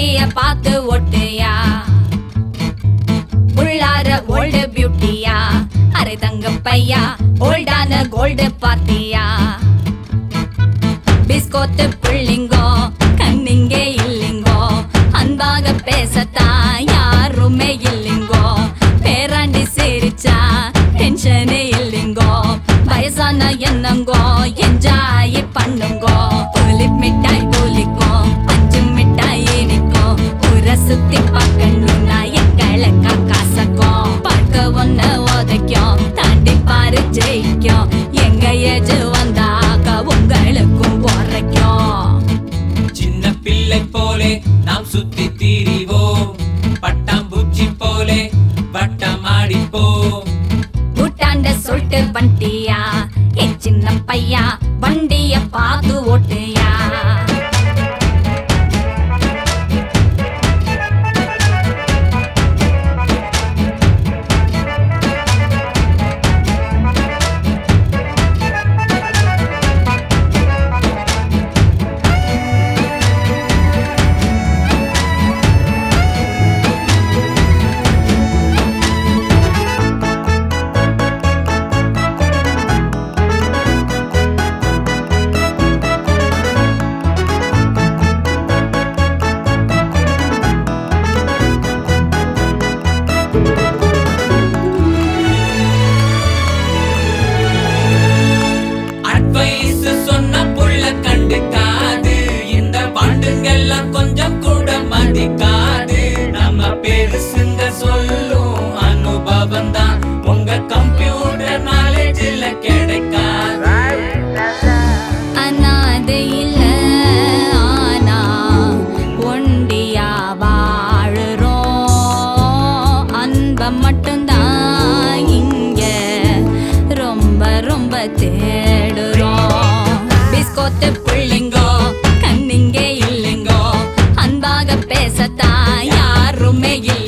வண்டிய பார்த்து ஓட்டுயா உள்ளார ஓல்டு பியூட்டியா அரை தங்க பையா ஓல்டான கோல்டு பார்ட்டியா பிஸ்கோத்து புள்ளிங்கோ கண்ணிங்கே இல்லிங்கோ அன்பாக பேசத்தான் யாருமே இல்லிங்கோ பேராண்டி சிரிச்சா டென்ஷனே இல்லிங்கோ வயசான என்னங்கோ என்ஜாய் பண்ணுங்கோ புலி மிட்டாய் போலிக்கும் பஞ்சு மிட்டாய் இனிக்கும் ஊரை சுத்தி பார்க்கணும்னா எங்களை காசக்கும் பார்க்க ஒண்ணு உதைக்கும் தாண்டி பாரு ஜெயிக்கும் எங்க ஏஜ் வந்தாக்க உங்களுக்கும் உரைக்கும் சின்ன பிள்ளை போலே நாம் சுத்தி திரிவோம் பட்டாம்பூச்சி போலே வட்டமாடிப்போம் கூட்டாண்ட சொல்லிட்டு வண்டியா என் சின்ன பையா வண்டிய பார்த்து ஓட்டுயா அட்வைஸ் சொன்ன புள்ள கண்டுக்காது இந்த பாண்டுங்கெல்லாம் கொஞ்சம் கூட மதிக்காது நம்ம பெருசுங்க சொல்லும் அனுபவம் தான் உங்க கம்ப்யூட்டர் நாலேஜ்ல கிடைக்காது அனாதை இல்ல ஆனா ஒண்டியா வாழுறோம் அன்ப மட்டும்தான் இங்க ரொம்ப ரொம்ப தேடுறோம் பிஸ்கோத்து புள்ளிங்கோ கண்ணிங்கே இல்லைங்கோ அன்பாக பேசத்தான் யாருமே இல்லை